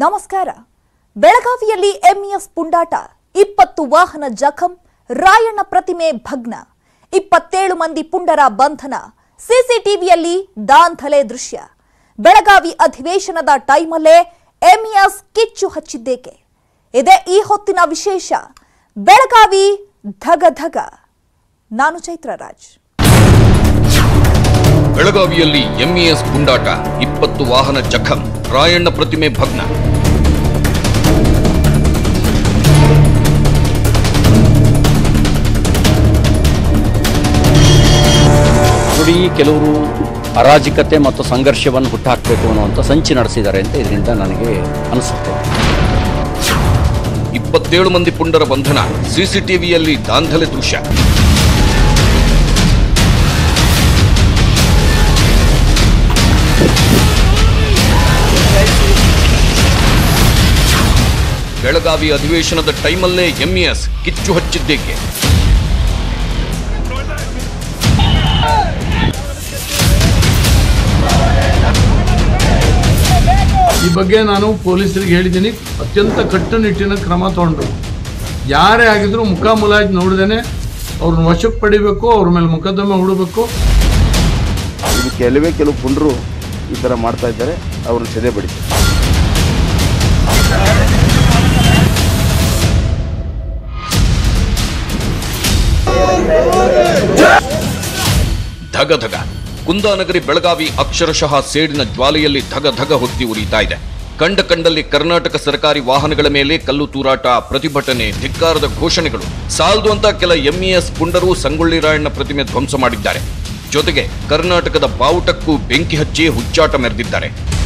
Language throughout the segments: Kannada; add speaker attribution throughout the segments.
Speaker 1: ನಮಸ್ಕಾರ ಬೆಳಗಾವಿಯಲ್ಲಿ ಎಂಇಎಸ್ ಪುಂಡಾಟ ಇಪ್ಪತ್ತು ವಾಹನ ಜಖಂ ರಾಯಣ್ಣ ಪ್ರತಿಮೆ ಭಗ್ನ ಇಪ್ಪತ್ತೇಳು ಮಂದಿ ಪುಂಡರ ಬಂಧನ ಸಿಸಿಟಿವಿಯಲ್ಲಿ ದಾಂಧಲೆ ದೃಶ್ಯ ಬೆಳಗಾವಿ ಅಧಿವೇಶನದ ಟೈಮಲ್ಲೇ ಎಂಇಎಸ್ ಕಿಚ್ಚು ಹಚ್ಚಿದ್ದೇಕೆ ಇದೇ ಈ ಹೊತ್ತಿನ ವಿಶೇಷ ಬೆಳಗಾವಿ ಧಗ ಧಗ ನಾನು ಚೈತ್ರರಾಜ್
Speaker 2: ಬೆಳಗಾವಿಯಲ್ಲಿ ಎಂಇಎಸ್ ಪುಂಡಾಟ ಇಪ್ಪತ್ತು ವಾಹನ ಜಖಂ ರಾಯಣ್ಣ ಪ್ರತಿಮೆ ಭಗ್ನ
Speaker 3: ನೋಡಿ ಕೆಲವರು ಅರಾಜಕತೆ ಮತ್ತು ಸಂಘರ್ಷವನ್ನು ಹುಟ್ಟಾಕಬೇಕು ಅನ್ನುವಂಥ ಸಂಚು ನಡೆಸಿದ್ದಾರೆ ಅಂತ ಇದರಿಂದ ನನಗೆ ಅನಿಸುತ್ತೆ
Speaker 2: ಇಪ್ಪತ್ತೇಳು ಮಂದಿ ಪುಂಡರ ಬಂಧನ ಸಿಸಿಟಿವಿಯಲ್ಲಿ ದಾಂಧಲೆ ದೃಶ್ಯ ಬೆಳಗಾವಿ ಅಧಿವೇಶನದ ಟೈಮಲ್ಲೇ ಎಂಇಎಸ್ ಕಿಚ್ಚು ಹಚ್ಚಿದ್ದೇಕೆ
Speaker 4: ಈ ಬಗ್ಗೆ ನಾನು ಪೊಲೀಸರಿಗೆ ಹೇಳಿದ್ದೀನಿ ಅತ್ಯಂತ ಕಟ್ಟುನಿಟ್ಟಿನ ಕ್ರಮ ತಗೊಂಡ್ರು ಯಾರೇ ಆಗಿದ್ರು ಮುಖ ಮುಲಾಜ್ ನೋಡ್ದೇನೆ ಅವ್ರನ್ನ ವಶಕ್ಕೆ ಪಡಿಬೇಕು ಅವ್ರ ಮೇಲೆ ಮೊಕದ್ದಮೆ ಹೂಡಬೇಕು
Speaker 5: ಇದು ಕೆಲವೇ ಕೆಲವು ಪುಂಡರು ಈ ಥರ ಮಾಡ್ತಾ ಇದ್ದಾರೆ ಅವ್ರನ್ನ ಸೆದೆ ಬಡಿತಾರೆ
Speaker 2: ಧಗ ಧಗ ಕುಂದಾನಗರಿ ಬೆಳಗಾವಿ ಅಕ್ಷರಶಃ ಸೇಡಿನ ಜ್ವಾಲೆಯಲ್ಲಿ ಧಗ ಧಗ ಹೊತ್ತಿ ಉರಿತಾ ಇದೆ ಕಂಡ ಕಂಡಲ್ಲಿ ಕರ್ನಾಟಕ ಸರ್ಕಾರಿ ವಾಹನಗಳ ಮೇಲೆ ಕಲ್ಲು ತೂರಾಟ ಪ್ರತಿಭಟನೆ ಧಿಕ್ಕಾರದ ಘೋಷಣೆಗಳು ಸಾಲದು ಅಂತ ಕೆಲ ಎಂಇಎಸ್ ಪುಂಡರು ಸಂಗೊಳ್ಳಿ ರಾಯಣ್ಣ ಪ್ರತಿಮೆ ಧ್ವಂಸ ಮಾಡಿದ್ದಾರೆ ಜೊತೆಗೆ ಕರ್ನಾಟಕದ ಬಾವುಟಕ್ಕೂ ಬೆಂಕಿ ಹಚ್ಚಿ ಹುಚ್ಚಾಟ ಮೆರೆದಿದ್ದಾರೆ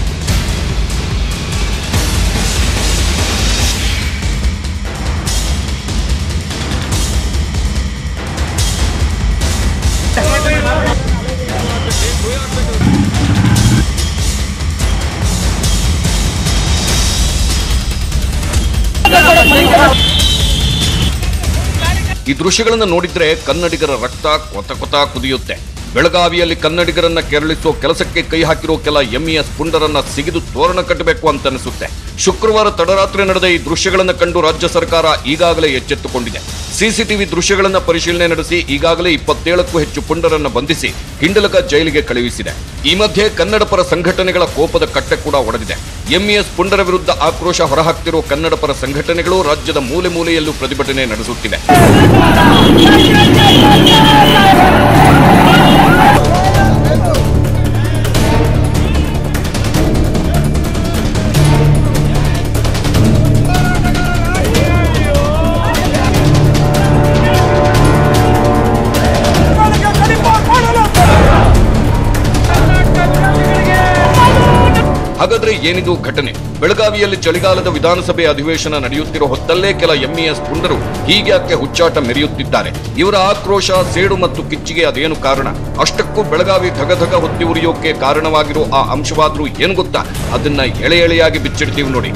Speaker 2: ಈ ದೃಶ್ಯಗಳನ್ನು ನೋಡಿದ್ರೆ ಕನ್ನಡಿಗರ ರಕ್ತ ಕೊತ ಕೊತ ಕುದಿಯುತ್ತೆ ಬೆಳಗಾವಿಯಲ್ಲಿ ಕನ್ನಡಿಗರನ್ನ ಕೆರಳಿಸೋ ಕೆಲಸಕ್ಕೆ ಕೈ ಹಾಕಿರೋ ಕೆಲ ಎಂಇಎಸ್ ಪುಂಡರನ್ನ ಸಿಗಿದು ತೋರಣ ಕಟ್ಟಬೇಕು ಅಂತ ಅನಿಸುತ್ತೆ ಶುಕ್ರವಾರ ತಡರಾತ್ರಿ ನಡೆದ ಈ ದೃಶ್ಯಗಳನ್ನು ಕಂಡು ರಾಜ್ಯ ಸರ್ಕಾರ ಈಗಾಗಲೇ ಎಚ್ಚೆತ್ತುಕೊಂಡಿದೆ ಸಿಸಿಟಿವಿ ದೃಶ್ಯಗಳನ್ನು ಪರಿಶೀಲನೆ ನಡೆಸಿ ಈಗಾಗಲೇ ಇಪ್ಪತ್ತೇಳಕ್ಕೂ ಹೆಚ್ಚು ಪುಂಡರನ್ನ ಬಂಧಿಸಿ ಹಿಂಡಲಕ ಜೈಲಿಗೆ ಕಳುಹಿಸಿದೆ ಈ ಮಧ್ಯೆ ಕನ್ನಡ ಪರ ಸಂಘಟನೆಗಳ ಕೋಪದ ಕಟ್ಟೆ ಕೂಡ ಒಡೆದಿದೆ ಎಂಇಎಸ್ ಪುಂಡರ ವಿರುದ್ಧ ಆಕ್ರೋಶ ಹೊರಹಾಕ್ತಿರೋ ಕನ್ನಡ ಪರ ಸಂಘಟನೆಗಳು ರಾಜ್ಯದ ಮೂಲೆ ಮೂಲೆಯಲ್ಲೂ ಪ್ರತಿಭಟನೆ ನಡೆಸುತ್ತಿವೆ ಹಾಗಾದ್ರೆ ಏನಿದು ಘಟನೆ ಬೆಳಗಾವಿಯಲ್ಲಿ ಚಳಿಗಾಲದ ವಿಧಾನಸಭೆ ಅಧಿವೇಶನ ನಡೆಯುತ್ತಿರೋ ಹೊತ್ತಲ್ಲೇ ಕೆಲ ಎಂಇಎಸ್ ಪುಂಡರು ಹೀಗ್ಯಾಕೆ ಹುಚ್ಚಾಟ ಮೆರೆಯುತ್ತಿದ್ದಾರೆ ಇವರ ಆಕ್ರೋಶ ಸೇಡು ಮತ್ತು ಕಿಚ್ಚಿಗೆ ಅದೇನು ಕಾರಣ ಅಷ್ಟಕ್ಕೂ ಬೆಳಗಾವಿ ಧಗಧಗ ಹೊತ್ತಿ ಉರಿಯೋಕೆ ಕಾರಣವಾಗಿರೋ ಆ ಅಂಶವಾದ್ರೂ ಏನು ಗೊತ್ತಾ ಅದನ್ನ ಎಳೆ ಎಳೆಯಾಗಿ ಬಿಚ್ಚಿಡ್ತೀವಿ ನೋಡಿ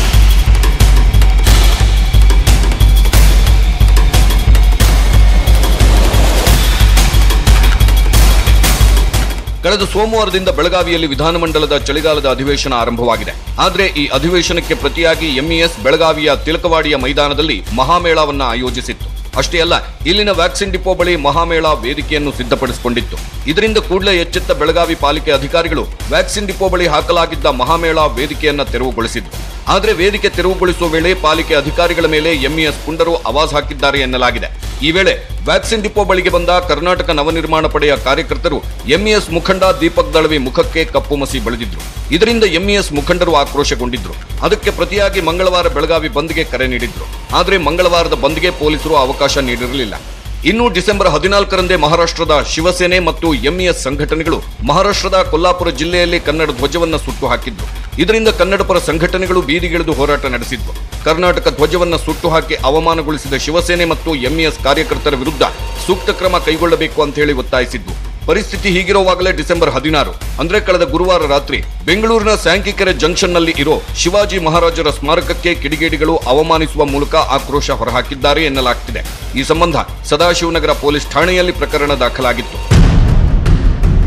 Speaker 2: ಕಳೆದ ಸೋಮವಾರದಿಂದ ಬೆಳಗಾವಿಯಲ್ಲಿ ವಿಧಾನಮಂಡಲದ ಚಳಿಗಾಲದ ಅಧಿವೇಶನ ಆರಂಭವಾಗಿದೆ ಆದರೆ ಈ ಅಧಿವೇಶನಕ್ಕೆ ಪ್ರತಿಯಾಗಿ ಎಂಇಎಸ್ ಬೆಳಗಾವಿಯ ತಿಲಕವಾಡಿಯ ಮೈದಾನದಲ್ಲಿ ಮಹಾಮೇಳವನ್ನ ಆಯೋಜಿಸಿತ್ತು ಅಷ್ಟೇ ಅಲ್ಲ ಇಲ್ಲಿನ ವ್ಯಾಕ್ಸಿನ್ ಡಿಪೋ ಬಳಿ ಮಹಾಮೇಳ ವೇದಿಕೆಯನ್ನು ಸಿದ್ಧಪಡಿಸಿಕೊಂಡಿತ್ತು ಇದರಿಂದ ಕೂಡಲೇ ಎಚ್ಚೆತ್ತ ಬೆಳಗಾವಿ ಪಾಲಿಕೆ ಅಧಿಕಾರಿಗಳು ವ್ಯಾಕ್ಸಿನ್ ಡಿಪೋ ಬಳಿ ಹಾಕಲಾಗಿದ್ದ ಮಹಾಮೇಳ ವೇದಿಕೆಯನ್ನ ತೆರವುಗೊಳಿಸಿದ್ರು ಆದರೆ ವೇದಿಕೆ ತೆರವುಗೊಳಿಸುವ ವೇಳೆ ಪಾಲಿಕೆ ಅಧಿಕಾರಿಗಳ ಮೇಲೆ ಎಂಇಎಸ್ ಪುಂಡರು ಆವಾಜ್ ಹಾಕಿದ್ದಾರೆ ಎನ್ನಲಾಗಿದೆ ಈ ವೇಳೆ ವ್ಯಾಕ್ಸಿನ್ ಡಿಪೋ ಬಳಿಗೆ ಬಂದ ಕರ್ನಾಟಕ ನವನಿರ್ಮಾಣ ಪಡೆಯ ಕಾರ್ಯಕರ್ತರು ಎಂಇಎಸ್ ಮುಖಂಡ ದೀಪಕ್ ದಳವಿ ಮುಖಕ್ಕೆ ಕಪ್ಪು ಮಸಿ ಬಳಿದಿದ್ರು ಇದರಿಂದ ಎಂಇಎಸ್ ಮುಖಂಡರು ಆಕ್ರೋಶಗೊಂಡಿದ್ರು ಅದಕ್ಕೆ ಪ್ರತಿಯಾಗಿ ಮಂಗಳವಾರ ಬೆಳಗಾವಿ ಬಂದ್ಗೆ ಕರೆ ನೀಡಿದ್ರು ಆದರೆ ಮಂಗಳವಾರದ ಬಂದ್ಗೆ ಪೊಲೀಸರು ಅವಕಾಶ ನೀಡಿರಲಿಲ್ಲ ಇನ್ನು ಡಿಸೆಂಬರ್ ಹದಿನಾಲ್ಕರಂದೇ ಮಹಾರಾಷ್ಟ್ರದ ಶಿವಸೇನೆ ಮತ್ತು ಎಂಇಎಸ್ ಸಂಘಟನೆಗಳು ಮಹಾರಾಷ್ಟ್ರದ ಕೊಲ್ಲಾಪುರ ಜಿಲ್ಲೆಯಲ್ಲಿ ಕನ್ನಡ ಧ್ವಜವನ್ನ ಸುಟ್ಟು ಹಾಕಿದ್ರು ಇದರಿಂದ ಕನ್ನಡ ಪರ ಸಂಘಟನೆಗಳು ಬೀದಿಗಿಳಿದು ಹೋರಾಟ ನಡೆಸಿದ್ವು ಕರ್ನಾಟಕ ಧ್ವಜವನ್ನ ಸುಟ್ಟು ಹಾಕಿ ಅವಮಾನಗೊಳಿಸಿದ ಶಿವಸೇನೆ ಮತ್ತು ಎಂಇಎಸ್ ಕಾರ್ಯಕರ್ತರ ವಿರುದ್ಧ ಸೂಕ್ತ ಕ್ರಮ ಕೈಗೊಳ್ಳಬೇಕು ಅಂತ ಹೇಳಿ ಒತ್ತಾಯಿಸಿದ್ವು ಪರಿಸ್ಥಿತಿ ಹೀಗಿರುವಾಗಲೇ ಡಿಸೆಂಬರ್ ಹದಿನಾರು ಅಂದ್ರೆ ಕಳೆದ ಗುರುವಾರ ರಾತ್ರಿ ಬೆಂಗಳೂರಿನ ಸ್ಯಾಂಕಿಕೆರೆ ಜಂಕ್ಷನ್ನಲ್ಲಿ ಇರೋ ಶಿವಾಜಿ ಮಹಾರಾಜರ ಸ್ಮಾರಕಕ್ಕೆ ಕಿಡಿಗೇಡಿಗಳು ಅವಮಾನಿಸುವ ಮೂಲಕ ಆಕ್ರೋಶ ಹೊರಹಾಕಿದ್ದಾರೆ ಎನ್ನಲಾಗ್ತಿದೆ ಈ ಸಂಬಂಧ ಸದಾಶಿವನಗರ ಪೊಲೀಸ್ ಠಾಣೆಯಲ್ಲಿ ಪ್ರಕರಣ ದಾಖಲಾಗಿತ್ತು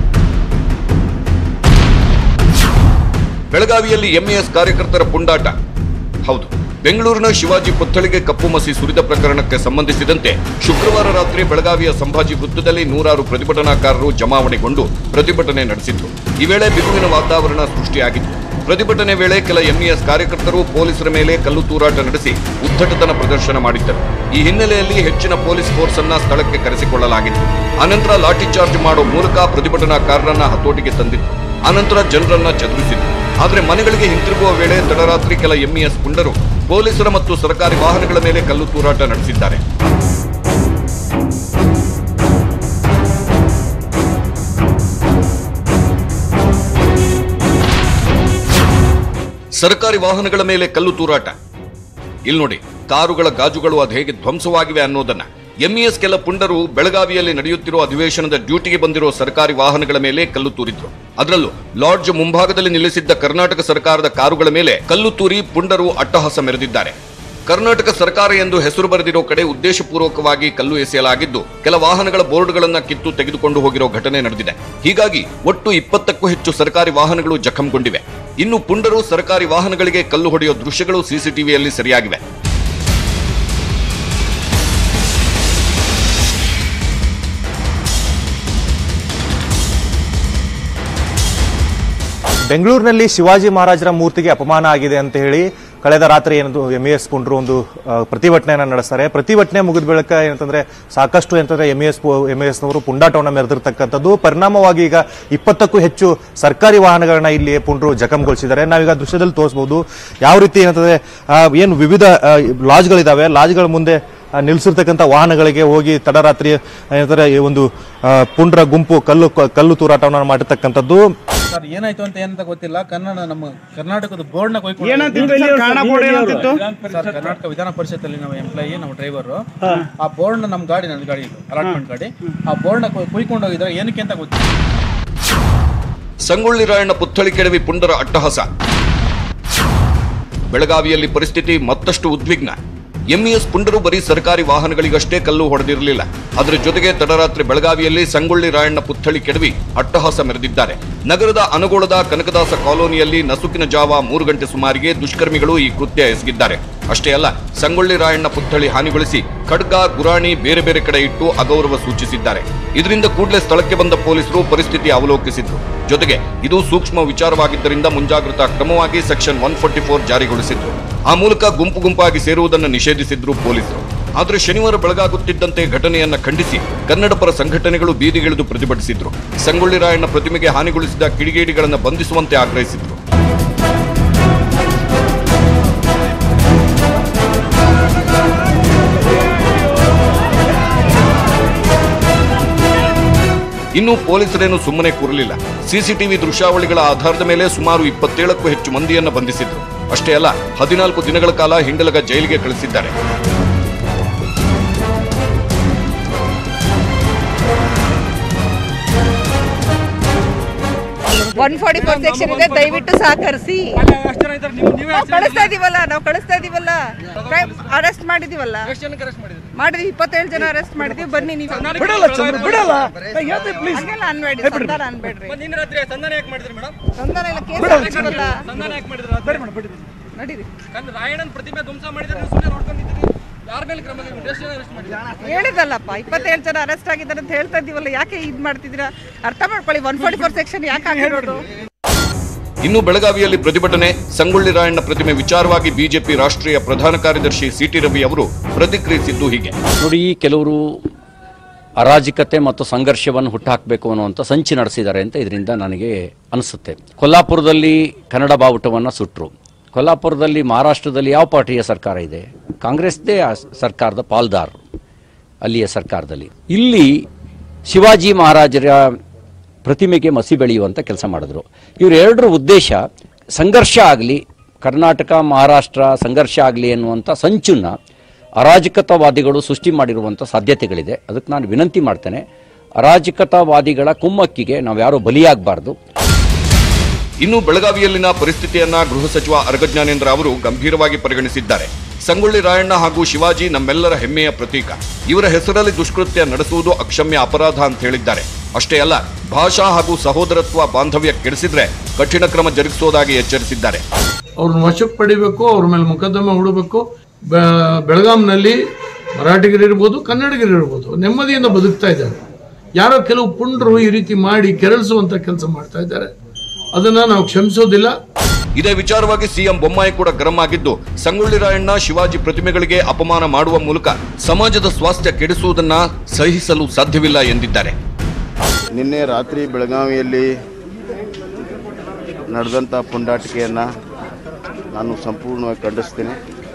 Speaker 2: ಬೆಳಗಾವಿಯಲ್ಲಿ ಎಂಇಎಸ್ ಕಾರ್ಯಕರ್ತರ ಪುಂಡಾಟ ಹೌದು ಬೆಂಗಳೂರಿನ ಶಿವಾಜಿ ಪುತ್ಥಳಿಗೆ ಕಪ್ಪು ಮಸಿ ಸುರಿದ ಪ್ರಕರಣಕ್ಕೆ ಸಂಬಂಧಿಸಿದಂತೆ ಶುಕ್ರವಾರ ರಾತ್ರಿ ಬೆಳಗಾವಿಯ ಸಂಭಾಜಿ ವೃತ್ತದಲ್ಲಿ ನೂರಾರು ಪ್ರತಿಭಟನಾಕಾರರು ಜಮಾವಣೆಗೊಂಡು ಪ್ರತಿಭಟನೆ ನಡೆಸಿದ್ರು ಈ ವೇಳೆ ಬಿಗುವಿನ ವಾತಾವರಣ ಸೃಷ್ಟಿಯಾಗಿತ್ತು ಪ್ರತಿಭಟನೆ ವೇಳೆ ಕೆಲ ಎಂಇಎಸ್ ಕಾರ್ಯಕರ್ತರು ಪೊಲೀಸರ ಮೇಲೆ ಕಲ್ಲು ತೂರಾಟ ನಡೆಸಿ ಉದ್ದಟತನ ಪ್ರದರ್ಶನ ಮಾಡಿದ್ದರು ಈ ಹಿನ್ನೆಲೆಯಲ್ಲಿ ಹೆಚ್ಚಿನ ಪೊಲೀಸ್ ಫೋರ್ಸ್ ಅನ್ನ ಸ್ಥಳಕ್ಕೆ ಕರೆಸಿಕೊಳ್ಳಲಾಗಿತ್ತು ಅನಂತರ ಲಾಠಿ ಚಾರ್ಜ್ ಮಾಡೋ ಮೂಲಕ ಪ್ರತಿಭಟನಾಕಾರರನ್ನ ಹತೋಟಿಗೆ ತಂದಿತ್ತು ಅನಂತರ ಜನರನ್ನ ಚದುರಿಸಿದ್ರು ಆದರೆ ಮನೆಗಳಿಗೆ ಹಿಂತಿರುಗುವ ವೇಳೆ ತಡರಾತ್ರಿ ಕೆಲ ಎಂಇಎಸ್ ಪುಂಡರು ಪೊಲೀಸರ ಮತ್ತು ಸರ್ಕಾರಿ ವಾಹನಗಳ ಮೇಲೆ ಕಲ್ಲು ತೂರಾಟ ನಡೆಸಿದ್ದಾರೆ ಸರ್ಕಾರಿ ವಾಹನಗಳ ಮೇಲೆ ಕಲ್ಲು ತೂರಾಟ ಇಲ್ಲಿ ನೋಡಿ ಕಾರುಗಳ ಗಾಜುಗಳು ಅದು ಹೇಗೆ ಧ್ವಂಸವಾಗಿವೆ ಅನ್ನೋದನ್ನ ಎಂಇಎಸ್ ಕೆಲ ಪುಂಡರು ಬೆಳಗಾವಿಯಲ್ಲಿ ನಡೆಯುತ್ತಿರುವ ಅಧಿವೇಶನದ ಡ್ಯೂಟಿಗೆ ಬಂದಿರೋ ಸರ್ಕಾರಿ ವಾಹನಗಳ ಮೇಲೆ ಕಲ್ಲು ತೂರಿದ್ರು ಅದರಲ್ಲೂ ಲಾಡ್ಜ್ ಮುಂಭಾಗದಲ್ಲಿ ನಿಲ್ಲಿಸಿದ್ದ ಕರ್ನಾಟಕ ಸರ್ಕಾರದ ಕಾರುಗಳ ಮೇಲೆ ಕಲ್ಲು ತೂರಿ ಪುಂಡರು ಅಟ್ಟಹಾಸ ಮೆರೆದಿದ್ದಾರೆ ಕರ್ನಾಟಕ ಸರ್ಕಾರ ಎಂದು ಹೆಸರು ಬರೆದಿರೋ ಕಡೆ ಉದ್ದೇಶಪೂರ್ವಕವಾಗಿ ಕಲ್ಲು ಎಸೆಯಲಾಗಿದ್ದು ಕೆಲ ವಾಹನಗಳ ಬೋರ್ಡ್ಗಳನ್ನ ಕಿತ್ತು ತೆಗೆದುಕೊಂಡು ಹೋಗಿರೋ ಘಟನೆ ನಡೆದಿದೆ ಹೀಗಾಗಿ ಒಟ್ಟು ಇಪ್ಪತ್ತಕ್ಕೂ ಹೆಚ್ಚು ಸರ್ಕಾರಿ ವಾಹನಗಳು ಜಖಂಗೊಂಡಿವೆ ಇನ್ನು ಪುಂಡರು ಸರ್ಕಾರಿ ವಾಹನಗಳಿಗೆ ಕಲ್ಲು ಹೊಡೆಯೋ ದೃಶ್ಯಗಳು ಸಿಸಿಟಿವಿಯಲ್ಲಿ ಸರಿಯಾಗಿವೆ
Speaker 6: ಬೆಂಗಳೂರಿನಲ್ಲಿ ಶಿವಾಜಿ ಮಹಾರಾಜರ ಮೂರ್ತಿಗೆ ಅಪಮಾನ ಆಗಿದೆ ಅಂತ ಹೇಳಿ ಕಳೆದ ರಾತ್ರಿ ಏನದು ಎಂ ಎಸ್ ಪುಂಡ್ರು ಒಂದು ಆ, ಪ್ರತಿಭಟನೆಯನ್ನ ನಡೆಸ್ತಾರೆ ಪ್ರತಿಭಟನೆ ಮುಗಿದ ಬಳಿಕ ಏನಂತಂದ್ರೆ ಸಾಕಷ್ಟು ಏನಂತಂದ್ರೆ ಎಂ ಎಸ್ ಎಂ ಎಸ್ ನವರು ಪುಂಡಾಟವನ್ನು ಮೆರೆದಿರ್ತಕ್ಕಂಥದ್ದು ಪರಿಣಾಮವಾಗಿ ಈಗ ಇಪ್ಪತ್ತಕ್ಕೂ ಹೆಚ್ಚು ಸರ್ಕಾರಿ ವಾಹನಗಳನ್ನ ಇಲ್ಲಿ ಪುಂಡ್ರು ಜಖಂಗೊಳಿಸಿದ್ದಾರೆ ನಾವೀಗ ದೃಶ್ಯದಲ್ಲಿ ತೋರಿಸಬಹುದು ಯಾವ ರೀತಿ ಏನಂತಂದ್ರೆ ಆ, ಏನು ವಿವಿಧ ಆ, ಲಾಡ್ಜ್ಗಳಿದಾವೆ ಲಾಡ್ಜ್ಗಳ ಮುಂದೆ ಆ, ನಿಲ್ಸಿರ್ತಕ್ಕಂಥ ವಾಹನಗಳಿಗೆ ಹೋಗಿ ತಡರಾತ್ರಿ ಏನಂತಾರೆ ಈ ಒಂದು ಆ, ಪುಂಡ್ರ ಗುಂಪು ಕಲ್ಲು ಕಲ್ಲು ತೂರಾಟವನ್ನು ಮಾಡಿರ್ತಕ್ಕಂಥದ್ದು
Speaker 7: ಸರ್ ಏನಾಯ್ತು ಅಂತ ಏನಂತ ಗೊತ್ತಿಲ್ಲ ಕನ್ನಡ ನಮ್ಮ ಕರ್ನಾಟಕದ ಬೋರ್ಡ್ ನ ಸರ್ ಕರ್ನಾಟಕ ವಿಧಾನ ಪರಿಷತ್ ಅಲ್ಲಿ ನಾವು ಎಂಪ್ಲಾಯಿ ನಮ್ಮ ಡ್ರೈವರ್ ಆ ಬೋರ್ಡ್ ನಮ್ಮ ಗಾಡಿ ನನ್ನ ಗಾಡಿ ಇದು ಅಲಾಟ್ಮೆಂಟ್ ಗಾಡಿ ಆ ಬೋರ್ಡ್ ನ ಕುಯ್ಕೊಂಡು ಹೋಗಿದ್ರೆ ಏನಕ್ಕೆ ಅಂತ ಗೊತ್ತಿಲ್ಲ
Speaker 2: ಸಂಗೊಳ್ಳಿ ರಾಯಣ್ಣ ಪುತ್ಥಳಿ ಕೆಡವಿ ಪುಂಡರ ಅಟ್ಟಹಾಸ ಬೆಳಗಾವಿಯಲ್ಲಿ ಪರಿಸ್ಥಿತಿ ಮತ್ತಷ್ಟು ಉದ್ವಿಗ್ನ ಎಂಇಎಸ್ ಪುಂಡರು ಬರೀ ಸರ್ಕಾರಿ ವಾಹನಗಳಿಗಷ್ಟೇ ಕಲ್ಲು ಹೊಡೆದಿರಲಿಲ್ಲ ಅದರ ಜೊತೆಗೆ ತಡರಾತ್ರಿ ಬೆಳಗಾವಿಯಲ್ಲಿ ಸಂಗೊಳ್ಳಿ ರಾಯಣ್ಣ ಪುತ್ಥಳಿ ಕೆಡವಿ ಅಟ್ಟಹಾಸ ಮೆರೆದಿದ್ದಾರೆ ನಗರದ ಅನಗೋಳದ ಕನಕದಾಸ ಕಾಲೋನಿಯಲ್ಲಿ ನಸುಕಿನ ಜಾವ ಮೂರು ಗಂಟೆ ಸುಮಾರಿಗೆ ದುಷ್ಕರ್ಮಿಗಳು ಈ ಕೃತ್ಯ ಎಸಗಿದ್ದಾರೆ ಅಷ್ಟೇ ಅಲ್ಲ ಸಂಗೊಳ್ಳಿ ರಾಯಣ್ಣ ಪುತ್ಥಳಿ ಹಾನಿಗೊಳಿಸಿ ಖಡ್ಗ ಗುರಾಣಿ ಬೇರೆ ಬೇರೆ ಕಡೆ ಇಟ್ಟು ಅಗೌರವ ಸೂಚಿಸಿದ್ದಾರೆ ಇದರಿಂದ ಕೂಡಲೇ ಸ್ಥಳಕ್ಕೆ ಬಂದ ಪೊಲೀಸರು ಪರಿಸ್ಥಿತಿ ಅವಲೋಕಿಸಿದ್ರು ಜೊತೆಗೆ ಇದು ಸೂಕ್ಷ್ಮ ವಿಚಾರವಾಗಿದ್ದರಿಂದ ಮುಂಜಾಗ್ರತಾ ಕ್ರಮವಾಗಿ ಸೆಕ್ಷನ್ ಒನ್ ಫೋರ್ಟಿ ಫೋರ್ ಜಾರಿಗೊಳಿಸಿದ್ರು ಆ ಮೂಲಕ ಗುಂಪು ಗುಂಪಾಗಿ ಸೇರುವುದನ್ನು ನಿಷೇಧಿಸಿದ್ರು ಪೊಲೀಸರು ಆದರೆ ಶನಿವಾರ ಬೆಳಗಾಗುತ್ತಿದ್ದಂತೆ ಘಟನೆಯನ್ನ ಖಂಡಿಸಿ ಕನ್ನಡ ಪರ ಸಂಘಟನೆಗಳು ಬೀದಿಗಿಳಿದು ಪ್ರತಿಭಟಿಸಿದ್ರು ಸಂಗೊಳ್ಳಿ ರಾಯಣ್ಣ ಪ್ರತಿಮೆಗೆ ಹಾನಿಗೊಳಿಸಿದ ಕಿಡಿಗೇಡಿಗಳನ್ನು ಬಂಧಿಸುವಂತೆ ಆಗ್ರಹಿಸಿದ್ರು ಇನ್ನು ಪೊಲೀಸರೇನು ಸುಮ್ಮನೆ ಕೂರಲಿಲ್ಲ ಸಿಸಿಟಿವಿ ದೃಶ್ಯಾವಳಿಗಳ ಆಧಾರದ ಮೇಲೆ ಸುಮಾರು ಇಪ್ಪತ್ತೇಳಕ್ಕೂ ಹೆಚ್ಚು ಮಂದಿಯನ್ನ ಬಂಧಿಸಿದ್ರು ಅಷ್ಟೇ ಅಲ್ಲ ಹದಿನಾಲ್ಕು ದಿನಗಳ ಕಾಲ ಹಿಂಡಲಗ ಜೈಲಿಗೆ ಕಳಿಸಿದ್ದಾರೆ
Speaker 8: ಒನ್ ಫಾರ್ಟಿ ಫೋರ್ ಸೆಕ್ಷನ್ ಇದೆ ದಯವಿಟ್ಟು ಸಹಕರಿಸಿ ನಾವು ಕಳಿಸ್ತಾ ಇದೀವಲ್ಲ ನಾವು ಕಳಿಸ್ತಾ ಇದೀವಲ್ಲ ಅರೆಸ್ಟ್ ಮಾಡಿದೀವಲ್ಲ ಮಾಡಿದ್ವಿ ಇಪ್ಪತ್ತೇಳು ಜನ ಅರೆಸ್ಟ್ ಮಾಡಿದೀವಿ ಬನ್ನಿ ನೀವು ಹಂಗೆಲ್ಲ ಅನ್ಬೇಡಿ ಸಂಧಾನ ಅನ್ಬೇಡ್ರಿ ಸಂಧಾನ ಇಲ್ಲ ಕೇಸ್ ಹಾಕಿದ್ವಲ್ಲ. ನಡೀರಿ
Speaker 9: ರಾಯಣ್ಣನ ಪ್ರತಿಮೆ ಧ್ವಂಸ ಮಾಡಿದ್ರೆ ನೀವು ಸುಮ್ಮನೆ ನೋಡ್ಕೊಂಡಿದ್ದೀರಿ ಯಾರ ಮೇಲೆ ಕ್ರಮ ತಗೊಂಡ್ರಿ? ಎಷ್ಟು ಜನ arrest ಮಾಡಿದ್ದೀರಿ?
Speaker 8: ಹೇಳಿದಲ್ಲಪ್ಪ ಇಪ್ಪತ್ತೇಳು ಜನ ಅರೆಸ್ಟ್ ಆಗಿದ್ದಾರೆ ಅಂತ ಹೇಳ್ತಾ ಇದೀವಲ್ಲ ಯಾಕೆ ಇದ್ ಮಾಡ್ತಿದ್ದೀರಾ ಅರ್ಥ ಮಾಡ್ಕೊಳ್ಳಿ ಒನ್ ಫಾರ್ಟಿ ಫೋರ್ ಸೆಕ್ಷನ್ ಯಾಕೆ ಹಾಕಿರೋದು
Speaker 2: ಇನ್ನು ಬೆಳಗಾವಿಯಲ್ಲಿ ಪ್ರತಿಭಟನೆ ಸಂಗೊಳ್ಳಿ ರಾಯಣ್ಣ ಪ್ರತಿಮೆ ವಿಚಾರವಾಗಿ ಬಿಜೆಪಿ ರಾಷ್ಟ್ರೀಯ ಪ್ರಧಾನ ಕಾರ್ಯದರ್ಶಿ ಸಿಟಿ ರವಿ ಅವರು ಪ್ರತಿಕ್ರಿಯಿಸಿದ್ದು ಹೀಗೆ
Speaker 3: ನೋಡಿ ಕೆಲವರು ಅರಾಜಕತೆ ಮತ್ತು ಸಂಘರ್ಷವನ್ನು ಹುಟ್ಟುಹಾಕಬೇಕು ಅನ್ನುವಂಥ ಸಂಚು ನಡೆಸಿದ್ದಾರೆ ಅಂತ ಇದರಿಂದ ನನಗೆ ಅನಿಸುತ್ತೆ ಕೊಲ್ಲಾಪುರದಲ್ಲಿ ಕನ್ನಡ ಬಾವುಟವನ್ನು ಸುಟ್ಟರು ಕೊಲ್ಲಾಪುರದಲ್ಲಿ ಮಹಾರಾಷ್ಟ್ರದಲ್ಲಿ ಯಾವ ಪಾರ್ಟಿಯ ಸರ್ಕಾರ ಇದೆ ಕಾಂಗ್ರೆಸ್ದೇ ಆ ಸರ್ಕಾರದ ಪಾಲ್ದಾರ್ ಅಲ್ಲಿಯ ಸರ್ಕಾರದಲ್ಲಿ ಇಲ್ಲಿ ಶಿವಾಜಿ ಮಹಾರಾಜರ ಪ್ರತಿಮೆಗೆ ಮಸಿ ಬೆಳೆಯುವಂಥ ಕೆಲಸ ಮಾಡಿದ್ರು ಇವರೆರಡರ ಉದ್ದೇಶ ಸಂಘರ್ಷ ಆಗಲಿ ಕರ್ನಾಟಕ ಮಹಾರಾಷ್ಟ್ರ ಸಂಘರ್ಷ ಆಗಲಿ ಎನ್ನುವಂಥ ಸಂಚನ್ನ ಅರಾಜಕತಾವಾದಿಗಳು ಸೃಷ್ಟಿ ಮಾಡಿರುವಂಥ ಸಾಧ್ಯತೆಗಳಿದೆ ಅದಕ್ಕೆ ನಾನು ವಿನಂತಿ ಮಾಡ್ತೇನೆ ಅರಾಜಕತಾವಾದಿಗಳ ಕುಮ್ಮಕ್ಕಿಗೆ ನಾವು ಯಾರೂ ಬಲಿಯಾಗಬಾರ್ದು
Speaker 2: ಇನ್ನು ಬೆಳಗಾವಿಯಲ್ಲಿನ ಪರಿಸ್ಥಿತಿಯನ್ನ ಗೃಹ ಸಚಿವ ಅರಗ ಜ್ಞಾನೇಂದ್ರ ಅವರು ಗಂಭೀರವಾಗಿ ಪರಿಗಣಿಸಿದ್ದಾರೆ ಸಂಗೊಳ್ಳಿ ರಾಯಣ್ಣ ಹಾಗೂ ಶಿವಾಜಿ ನಮ್ಮೆಲ್ಲರ ಹೆಮ್ಮೆಯ ಪ್ರತೀಕ ಇವರ ಹೆಸರಲ್ಲಿ ದುಷ್ಕೃತ್ಯ ನಡೆಸುವುದು ಅಕ್ಷಮ್ಯ ಅಪರಾಧ ಅಂತ ಹೇಳಿದ್ದಾರೆ ಅಷ್ಟೇ ಅಲ್ಲ ಭಾಷಾ ಹಾಗೂ ಸಹೋದರತ್ವ ಬಾಂಧವ್ಯ ಕೆಡಿಸಿದ್ರೆ ಕಠಿಣ ಕ್ರಮ ಜರುಗಿಸುವುದಾಗಿ ಎಚ್ಚರಿಸಿದ್ದಾರೆ
Speaker 4: ಅವ್ರನ್ನ ವಶಕ್ಕೆ ಪಡಿಬೇಕು ಅವ್ರ ಮೇಲೆ ಮೊಕದ್ದಮೆ ಹೂಡಬೇಕು ಬೆಳಗಾಂನಲ್ಲಿ ಮರಾಠಿಗರು ಇರ್ಬೋದು ಕನ್ನಡಿಗರು ಇರ್ಬೋದು ನೆಮ್ಮದಿಯಿಂದ ಬದುಕ್ತಾ ಇದ್ದಾರೆ ಯಾರೋ ಕೆಲವು ಪುಂಡರು ಈ ರೀತಿ ಮಾಡಿ ಕೆರಳಿಸುವಂತ ಕೆಲಸ ಮಾಡ್ತಾ ಇದ್ದಾರೆ ಅದನ್ನ ನಾವು ಕ್ಷಮಿಸೋದಿಲ್ಲ
Speaker 2: ಇದೇ ವಿಚಾರವಾಗಿ ಸಿಎಂ ಬೊಮ್ಮಾಯಿ ಕೂಡ ಗರಂ ಆಗಿದ್ದು ಸಂಗೊಳ್ಳಿ ರಾಯಣ್ಣ ಶಿವಾಜಿ ಪ್ರತಿಮೆಗಳಿಗೆ ಅಪಮಾನ ಮಾಡುವ ಮೂಲಕ ಸಮಾಜದ ಸ್ವಾಸ್ಥ್ಯ ಕೆಡಿಸುವುದನ್ನ ಸಹಿಸಲು ಸಾಧ್ಯವಿಲ್ಲ ಎಂದಿದ್ದಾರೆ
Speaker 5: ನಿನ್ನೆ ರಾತ್ರಿ ಬೆಳಗಾವಿಯಲ್ಲಿ ನಡೆದಂಥ ಪುಂಡಾಟಿಕೆಯನ್ನು ನಾನು ಸಂಪೂರ್ಣವಾಗಿ ಖಂಡಿಸ್ತೀನಿ